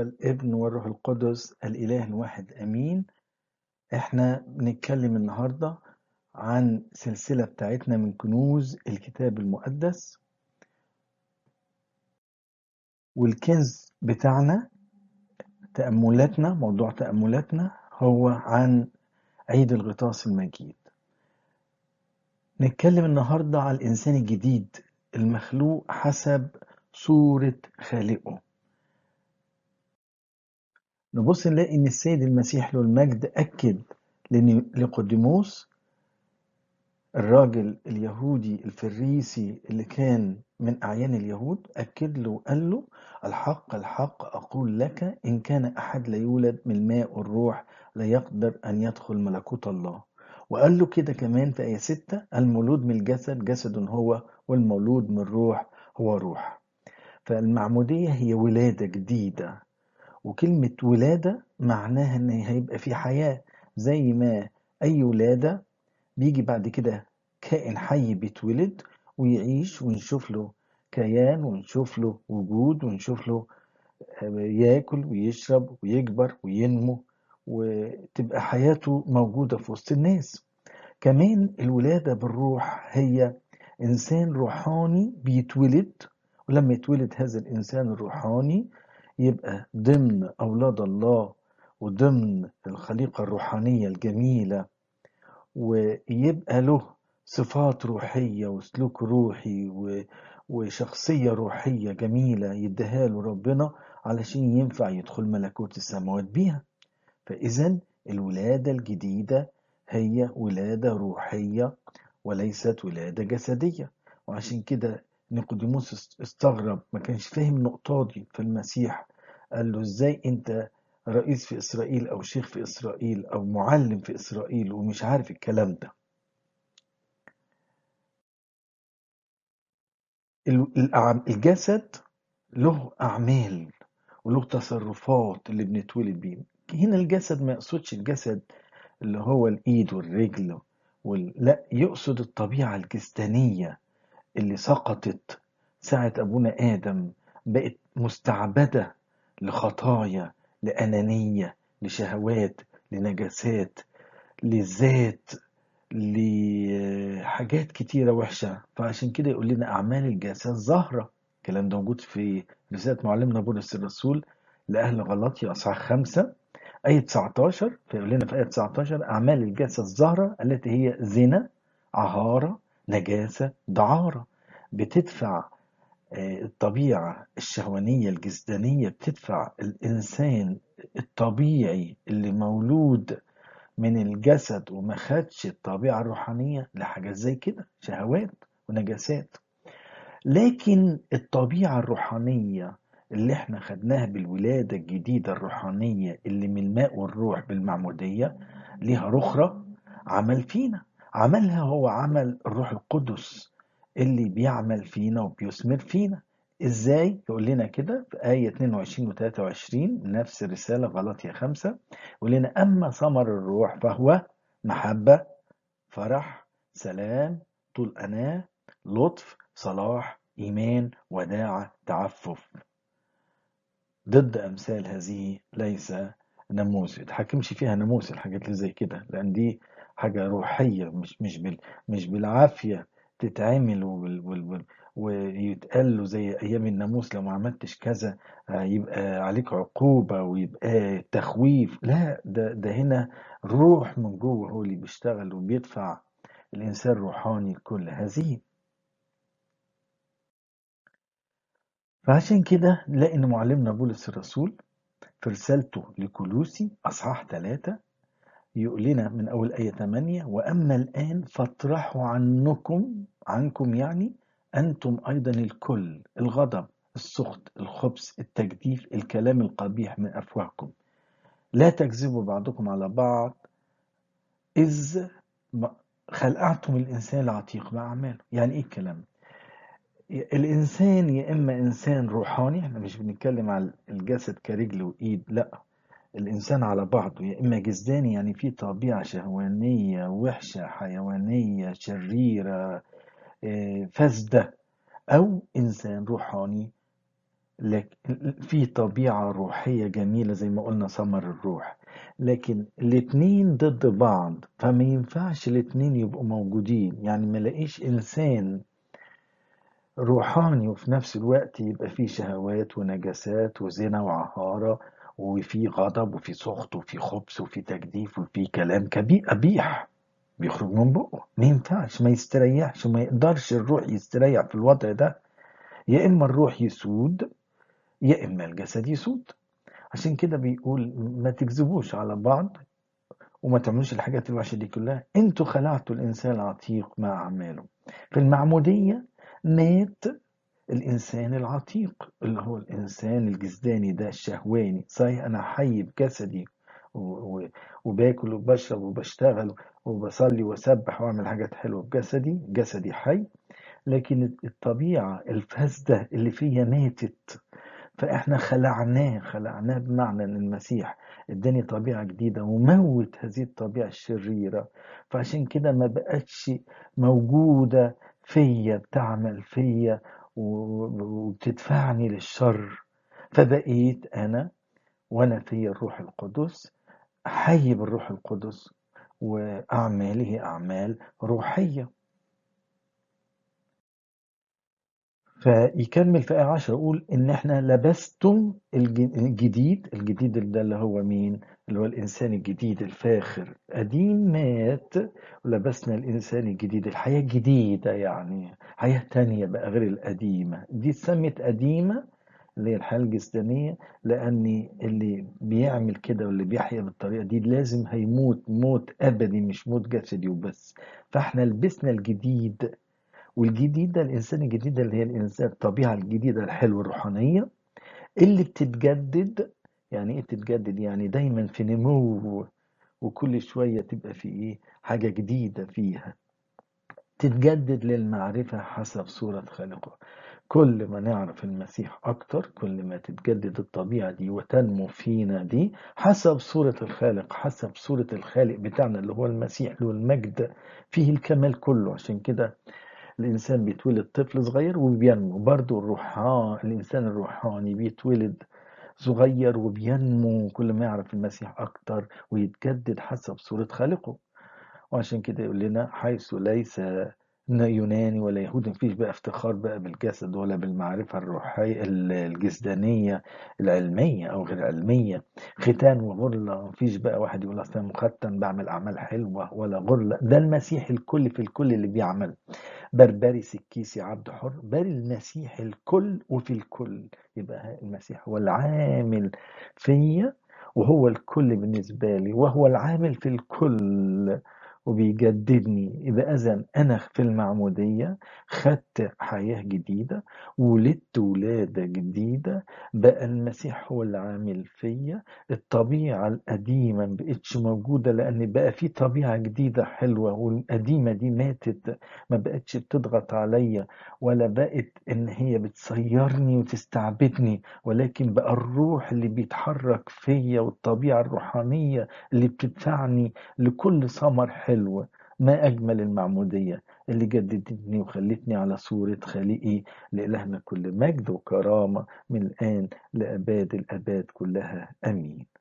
والابن والروح القدس الإله الواحد أمين احنا بنتكلم النهاردة عن سلسلة بتاعتنا من كنوز الكتاب المقدس والكنز بتاعنا تأملاتنا موضوع تأملاتنا هو عن عيد الغطاس المجيد نتكلم النهاردة على الإنسان الجديد المخلوق حسب صورة خالقه نبص نلاقي ان السيد المسيح له المجد اكد لقديموس الراجل اليهودي الفريسي اللي كان من اعيان اليهود اكد له وقال له الحق الحق اقول لك ان كان احد لا يولد من الماء والروح لا يقدر ان يدخل ملكوت الله وقال له كده كمان في آية 6 المولود من الجسد جسد هو والمولود من الروح هو روح فالمعمودية هي ولادة جديدة وكلمة ولادة معناها إن هيبقى في حياة زي ما أي ولادة بيجي بعد كده كائن حي بيتولد ويعيش ونشوف له كيان ونشوف له وجود ونشوف له ياكل ويشرب ويكبر وينمو وتبقى حياته موجودة في وسط الناس كمان الولادة بالروح هي إنسان روحاني بيتولد ولما يتولد هذا الإنسان الروحاني يبقى ضمن أولاد الله وضمن الخليقة الروحانية الجميلة ويبقى له صفات روحية وسلوك روحي وشخصية روحية جميلة يديها له ربنا علشان ينفع يدخل ملكوت السماوات بيها فإذا الولادة الجديدة هي ولادة روحية وليست ولادة جسدية وعشان كده نيقوديموس استغرب ما كانش فاهم النقطة دي في المسيح قال له ازاي انت رئيس في اسرائيل او شيخ في اسرائيل او معلم في اسرائيل ومش عارف الكلام ده الجسد له اعمال وله تصرفات اللي بنتولد بيه هنا الجسد ما يقصدش الجسد اللي هو الايد والرجل وال... لا يقصد الطبيعة الجسدانية اللي سقطت ساعة أبونا آدم بقت مستعبدة لخطايا لأنانية لشهوات لنجاسات لذات لحاجات كتيرة وحشة فعشان كده يقول لنا أعمال الجسد ظاهرة الكلام ده موجود في رسالة معلمنا بولس الرسول لأهل غلطية أصحاح خمسة آية 19 فيقول لنا في آية 19 أعمال الجسد الظاهرة التي هي زنا عهارة نجاسة دعارة بتدفع الطبيعة الشهوانية الجسدانية بتدفع الإنسان الطبيعي اللي مولود من الجسد وما خدش الطبيعة الروحانية لحاجات زي كده شهوات ونجاسات لكن الطبيعة الروحانية اللي احنا خدناها بالولادة الجديدة الروحانية اللي من الماء والروح بالمعمودية ليها رخرة عمل فينا عملها هو عمل الروح القدس اللي بيعمل فينا وبيثمر فينا ازاي يقول لنا كده في آية 22 و 23 نفس الرسالة غلطية خمسة يقول لنا أما ثمر الروح فهو محبة فرح سلام طول أناة لطف صلاح إيمان وداعة تعفف ضد أمثال هذه ليس ناموس يتحكمش فيها ناموس الحاجات اللي زي كده لأن دي حاجة روحية مش مش بال مش بالعافية تتعمل وبال وبال ويتقال له زي أيام الناموس لو ما عملتش كذا يبقى عليك عقوبة ويبقى تخويف لا ده ده هنا روح من جوه هو اللي بيشتغل وبيدفع الإنسان روحاني كل هذه فعشان كده نلاقي إن معلمنا بولس الرسول في رسالته لكولوسي أصحاح ثلاثة يقول لنا من أول آية 8 وأما الآن فاطرحوا عنكم عنكم يعني أنتم أيضا الكل الغضب السخط الخبث التجديف الكلام القبيح من أفواهكم لا تكذبوا بعضكم على بعض إذ خلقتم الإنسان العتيق بأعماله يعني إيه الكلام الإنسان يا إما إنسان روحاني احنا مش بنتكلم على الجسد كرجل وإيد لأ الإنسان على بعضه يا إما جسداني يعني في طبيعة شهوانية وحشة حيوانية شريرة فاسدة أو إنسان روحاني لكن في طبيعة روحية جميلة زي ما قلنا ثمر الروح لكن الاتنين ضد بعض فما ينفعش الاتنين يبقوا موجودين يعني ما لاقيش إنسان روحاني وفي نفس الوقت يبقى فيه شهوات ونجاسات وزنا وعهارة وفي غضب وفي سخط وفي خبث وفي تجديف وفي كلام كبير قبيح بيخرج من بقه ما ينفعش ما يستريحش وما يقدرش الروح يستريح في الوضع ده يا إما الروح يسود يا إما الجسد يسود عشان كده بيقول ما تكذبوش على بعض وما تعملوش الحاجات الوحشة دي كلها انتوا خلعتوا الإنسان العتيق مع أعماله في المعمودية مات الإنسان العتيق اللي هو الإنسان الجسداني ده الشهواني صحيح أنا حي بجسدي و- و- وباكل وبشرب وبشتغل وبصلي واسبح واعمل حاجات حلوه بجسدي جسدي حي لكن الطبيعه الفاسده اللي فيا ماتت فاحنا خلعناه خلعناه بمعنى ان المسيح اداني طبيعه جديده وموت هذه الطبيعه الشريره فعشان كده ما بقتش موجوده فيا بتعمل فيا و- وبتدفعني للشر فبقيت انا وانا في الروح القدس حي بالروح القدس وأعماله أعمال روحية فيكمل في آية 10 يقول إن إحنا لبستم الج- الجديد الجديد ده اللي هو مين؟ اللي هو الإنسان الجديد الفاخر قديم مات ولبسنا الإنسان الجديد الحياة الجديدة يعني حياة تانية بقى غير القديمة دي اتسمت قديمة اللي هي الحياة الجسدانية لأن اللي بيعمل كده واللي بيحيا بالطريقة دي لازم هيموت موت أبدي مش موت جسدي وبس فاحنا لبسنا الجديد والجديد ده الإنسان الجديد ده اللي هي الإنسان الطبيعة الجديدة الحلوة الروحانية اللي بتتجدد يعني إيه بتتجدد يعني دايما في نمو وكل شوية تبقى في إيه حاجة جديدة فيها تتجدد للمعرفة حسب صورة خالقه كل ما نعرف المسيح أكتر كل ما تتجدد الطبيعة دي وتنمو فينا دي حسب صورة الخالق حسب صورة الخالق بتاعنا اللي هو المسيح له المجد فيه الكمال كله عشان كده الإنسان بيتولد طفل صغير وبينمو برضه الروحان الإنسان الروحاني بيتولد صغير وبينمو كل ما يعرف المسيح أكتر ويتجدد حسب صورة خالقه وعشان كده يقول لنا حيث ليس يوناني ولا يهودي مفيش بقى افتخار بقى بالجسد ولا بالمعرفة الروحية الجسدانية العلمية أو غير علمية ختان وغرلة مفيش بقى واحد يقول أصلا مختن بعمل أعمال حلوة ولا غرلة ده المسيح الكل في الكل اللي بيعمل بربري سكيسي عبد حر بل المسيح الكل وفي الكل يبقى المسيح هو العامل فيا وهو الكل بالنسبة لي وهو العامل في الكل وبيجددني يبقى إذا أنا في المعمودية خدت حياة جديدة ولدت ولادة جديدة بقى المسيح هو اللي عامل فيا الطبيعة القديمة ما بقتش موجودة لأن بقى في طبيعة جديدة حلوة والقديمة دي ماتت ما بقتش بتضغط عليا ولا بقت إن هي بتصيرني وتستعبدني ولكن بقى الروح اللي بيتحرك فيا والطبيعة الروحانية اللي بتدفعني لكل ثمر حلو ما أجمل المعمودية اللي جددتني وخلتني على صورة خالقي لإلهنا كل مجد وكرامة من الآن لأباد الأباد كلها آمين